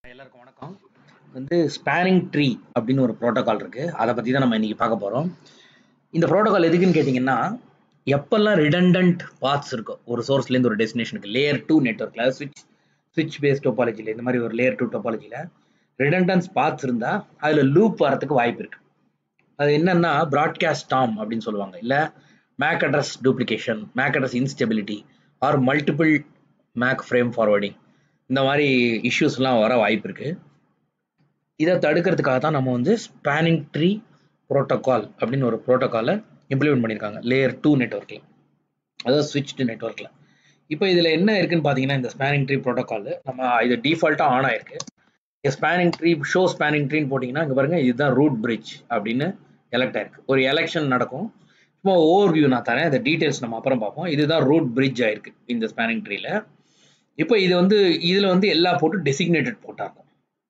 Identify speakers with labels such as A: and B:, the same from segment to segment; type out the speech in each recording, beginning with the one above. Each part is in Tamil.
A: எல்லாருக்கும் வணக்கம் வந்து ஸ்பேனிங் ட்ரீ அப்படின்னு ஒரு ப்ரோட்டோகால் இருக்கு அதை பத்தி தான் நம்ம இன்னைக்கு பார்க்க போறோம் இந்த ப்ரோட்டோகால் எதுக்குன்னு கேட்டிங்கன்னா எப்பெல்லாம் ரிடண்டன்ட் பாத்ஸ் இருக்கோ ஒரு source ல இருந்து ஒரு டெஸ்டினேஷனுக்கு லேயர் டூ நெட்ஒர்க்ல ஸ்விட்ச் ஸ்விட்ச் பேஸ் டோபாலஜியில் இந்த மாதிரி ஒரு லேயர் டூ டோபாலஜியில் ரிடண்டன்ஸ் பாத்ஸ் இருந்தால் அதில் லூப் வரதுக்கு வாய்ப்பு இருக்கு அது என்னன்னா ப்ராட்காஸ்ட் டாம் அப்படின்னு சொல்லுவாங்க இல்லை MAC address duplication MAC address instability or multiple MAC frame forwarding இந்த மாதிரி இஷ்யூஸ்லாம் வர வாய்ப்பு இருக்கு இதை தடுக்கிறதுக்காக தான் நம்ம வந்து ஸ்பேனிங் ட்ரீ ப்ரோட்டோகால் அப்படின்னு ஒரு ப்ரோட்டோகாலை இம்ப்ளிமெண்ட் பண்ணியிருக்காங்க லேயர் டூ நெட்ஒர்க்கில் அதாவது ஸ்விட்ச்டு நெட்ஒர்க்கில் இப்போ இதில் என்ன இருக்குன்னு பார்த்தீங்கன்னா இந்த ஸ்பேனிங் ட்ரீ ப்ரோட்டோகால் நம்ம இது டிஃபால்ட்டாக ஆன் ஆயிருக்கு ஸ்பேனிங் ட்ரீ ஷோ ஸ்பேனிங் ட்ரீன்னு போட்டிங்கன்னா இங்கே பாருங்க இதுதான் ரூட் பிரிட்ஜ் அப்படின்னு எலெக்ட் ஆயிருக்கு ஒரு எலெக்ஷன் நடக்கும் சும்மா ஓவர் வியூ நான் தரேன் இந்த டீட்டெயில்ஸ் நம்ம அப்புறம் பார்ப்போம் இதுதான் ரூட் பிரிட்ஜ் ஆயிருக்கு இந்த ஸ்பேனிங் ட்ரீல இப்போ இது வந்து இதுல வந்து எல்லா போர்ட்டும் டெசிக்னேட்டட் போர்ட்டா இருக்கும்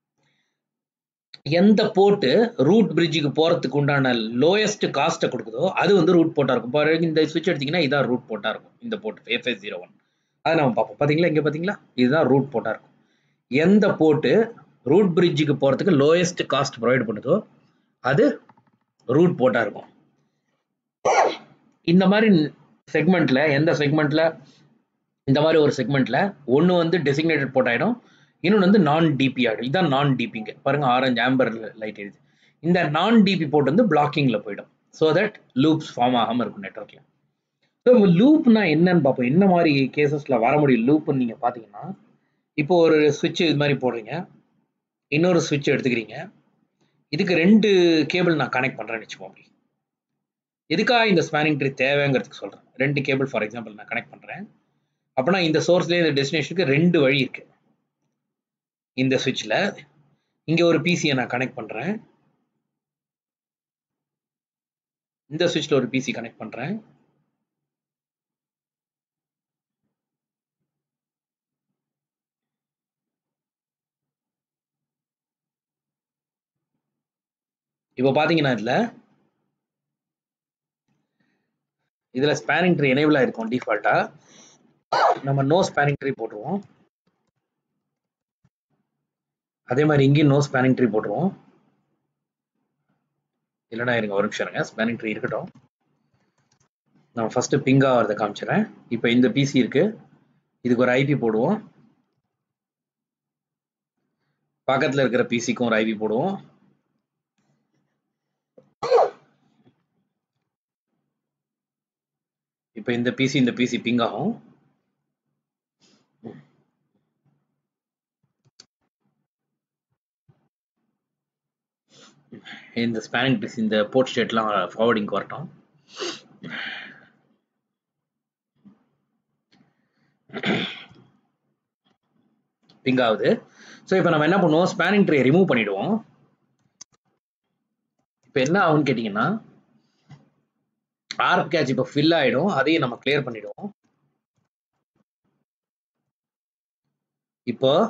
A: எந்த போர்ட்டு ரூட் பிரிட்ஜுக்கு போறதுக்கு உண்டான லோயஸ்ட் காஸ்ட்டை கொடுக்குதோ அது வந்து ரூட் போர்ட்டா இருக்கும் பாருங்க இந்த சுவிட்ச் எடுத்தீங்கன்னா இதான் ரூட் போர்ட்டா இருக்கும் இந்த போர்ட் எஃப்எஸ் ஜீரோ ஒன் அதை நம்ம பார்ப்போம் பாத்தீங்களா இங்க பாத்தீங்களா இதுதான் ரூட் போர்ட்டா இருக்கும் எந்த போர்ட்டு ரூட் பிரிட்ஜுக்கு போறதுக்கு லோயஸ்ட் காஸ்ட் ப்ரொவைட் பண்ணுதோ அது ரூட் போர்ட்டா இருக்கும் இந்த மாதிரி செக்மெண்ட்ல எந்த செக்மெண்ட்ல இந்த மாதிரி ஒரு செக்மெண்ட்ல ஒன்று வந்து டெசிக்னேட்டட் போர்ட் ஆயிடும் இன்னொன்று வந்து நான் டிபி ஆகிடும் இதுதான் நான் டிபிங்க பாருங்க ஆரஞ்சு ஆம்பர் லைட் எழுது இந்த நான் டிபி போர்ட் வந்து பிளாக்கிங்ல போயிடும் ஸோ தட் லூப்ஸ் ஃபார்ம் ஆகாமல் இருக்கும் நெட்ஒர்க்ல ஸோ லூப்னா என்னன்னு பார்ப்போம் என்ன மாதிரி கேசஸ்ல வர முடியும் லூப்னு நீங்க பார்த்தீங்கன்னா இப்போ ஒரு சுவிட்ச் இது மாதிரி போடுறீங்க இன்னொரு சுவிட்ச் எடுத்துக்கிறீங்க இதுக்கு ரெண்டு கேபிள் நான் கனெக்ட் பண்றேன்னு வச்சுப்போம் அப்படி எதுக்காக இந்த ஸ்பேனிங் ட்ரீ தேவைங்கிறதுக்கு சொல்றேன் ரெண்டு கேபிள் ஃபார் எக்ஸாம்பிள் நான் கனெக்ட் பண்றேன் அப்பனா இந்த சோர்ஸ்லேயே இந்த டெஸ்டினேஷனுக்கு ரெண்டு வழி இருக்கு இந்த சுவிட்சில் இங்கே ஒரு பிசியை நான் கனெக்ட் பண்ணுறேன் இந்த சுவிட்சில் ஒரு பிசி கனெக்ட் பண்ணுறேன் இப்போ பார்த்தீங்கன்னா இதில் இதில் ஸ்பேனிங் ட்ரீ எனேபிள் ஆயிருக்கும் டிஃபால்ட்டாக நம்ம நோ ஸ்பேனிங் ட்ரீ போட்டுருவோம் அதே மாதிரி இங்கேயும் நோ ஸ்பேனிங் ட்ரீ போட்டுருவோம் இல்லைனா இருங்க ஒரு நிமிஷம் இருங்க ஸ்பேனிங் ட்ரீ இருக்கட்டும் நம்ம ஃபர்ஸ்ட் பிங்கா வரதை காமிச்சிடறேன் இப்போ இந்த பிசி இருக்கு இதுக்கு ஒரு ஐபி போடுவோம் பக்கத்தில் இருக்கிற பிசிக்கும் ஒரு ஐபி போடுவோம் இப்போ இந்த பிசி இந்த பிசி பிங் ஆகும் இந்த ஸ்பேனிங் ட்ரிஸ் இந்த போர்ட் ஸ்டேட்லாம் ஃபார்வர்டிங் வரட்டும் பிங் ஆகுது ஸோ இப்போ நம்ம என்ன பண்ணுவோம் ஸ்பேனிங் ட்ரீ ரிமூவ் பண்ணிடுவோம் இப்போ என்ன ஆகும்னு கேட்டிங்கன்னா ஆர்ப் கேட்ச் இப்போ ஃபில் ஆகிடும் அதையும் நம்ம கிளியர் பண்ணிடுவோம் இப்போ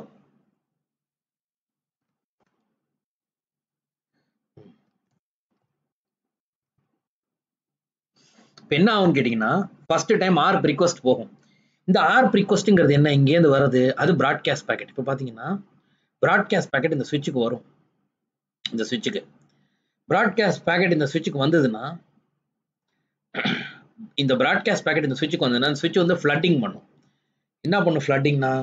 A: இப்போ என்ன ஆகும்னு கேட்டிங்கன்னா ஃபர்ஸ்ட் டைம் ஆர்ப் ரிக்வஸ்ட் போகும் இந்த ஆர்ப் ரிக்வஸ்ட்டுங்கிறது என்ன இங்கேருந்து வருது அது ப்ராட்காஸ்ட் பேக்கெட் இப்போ பார்த்தீங்கன்னா ப்ராட்காஸ்ட் பேக்கெட் இந்த சுவிட்சுக்கு வரும் இந்த சுவிட்சுக்கு ப்ராட்காஸ்ட் பேக்கெட் இந்த சுவிட்சுக்கு வந்ததுன்னா இந்த ப்ராட்காஸ்ட் பேக்கெட் இந்த சுவிட்சுக்கு வந்ததுன்னா அந்த சுவிட்ச் வந்து ஃப்ளட்டிங் பண்ணும் என்ன பண்ணும் ஃப்ளட்டிங்னா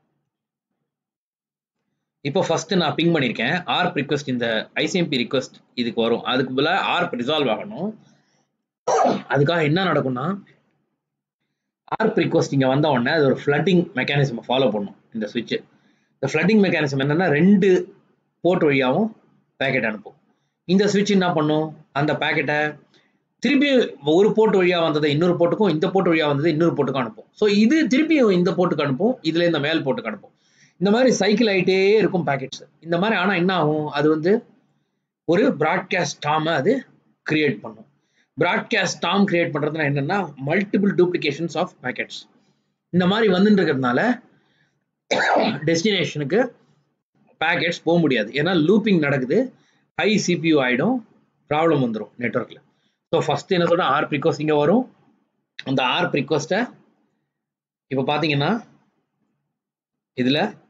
A: இப்போ ஃபர்ஸ்ட் நான் பிங் பண்ணியிருக்கேன் ஆர்ப் ரிக்வஸ்ட் இந்த ஐசிஎம்பி ரிக்வஸ்ட் இதுக்கு வரும் அதுக்கு பதிலாக ஆர்ப் ரிசால்வ் ஆகணும் அதுக்காக என்ன நடக்கும்னா ஆர்ப் ரிக்வஸ்ட் இங்கே வந்த உடனே அது ஒரு ஃப்ளட்டிங் மெக்கானிசம் ஃபாலோ பண்ணும் இந்த சுவிட்ச் இந்த ஃப்ளட்டிங் மெக்கானிசம் என்னன்னா ரெண்டு போர்ட் வழியாகவும் பேக்கெட் அனுப்பும் இந்த சுவிட்ச் என்ன பண்ணும் அந்த பேக்கெட்டை திருப்பி ஒரு போர்ட் வழியா வந்ததை இன்னொரு போர்ட்டுக்கும் இந்த போர்ட் வழியா வந்ததை இன்னொரு போர்ட்டுக்கும் அனுப்பும் ஸோ இது திருப்பி இந்த போர்ட்டுக்கு அனுப்பும் இதுல இந்த மேல் போர்ட்டுக்கு அனுப்பும் இந்த மாதிரி சைக்கிள் ஆகிட்டே இருக்கும் பேக்கெட்ஸ் இந்த மாதிரி ஆனால் என்ன ஆகும் அது வந்து ஒரு ப்ராட்காஸ்ட் டாமை அது கிரியேட் பண்ணும் ப்ராட்காஸ்ட் டாம் கிரியேட் பண்ணுறதுனா என்னன்னா மல்டிபிள் டூப்ளிகேஷன்ஸ் ஆஃப் பேக்கெட்ஸ் இந்த மாதிரி வந்துட்டு இருக்கிறதுனால டெஸ்டினேஷனுக்கு பேக்கெட்ஸ் போக முடியாது ஏன்னா லூப்பிங் நடக்குது ஹை சிபியூ ஆகிடும் ப்ராப்ளம் வந்துடும் நெட்ஒர்க்கில் ஸோ ஃபர்ஸ்ட் என்ன சொல்கிறேன் ஆர்ப் ரிக்வஸ்ட் இங்கே வரும் அந்த ஆர்ப் ரிக்வஸ்ட்டை இப்போ பார்த்தீங்கன்னா இதில்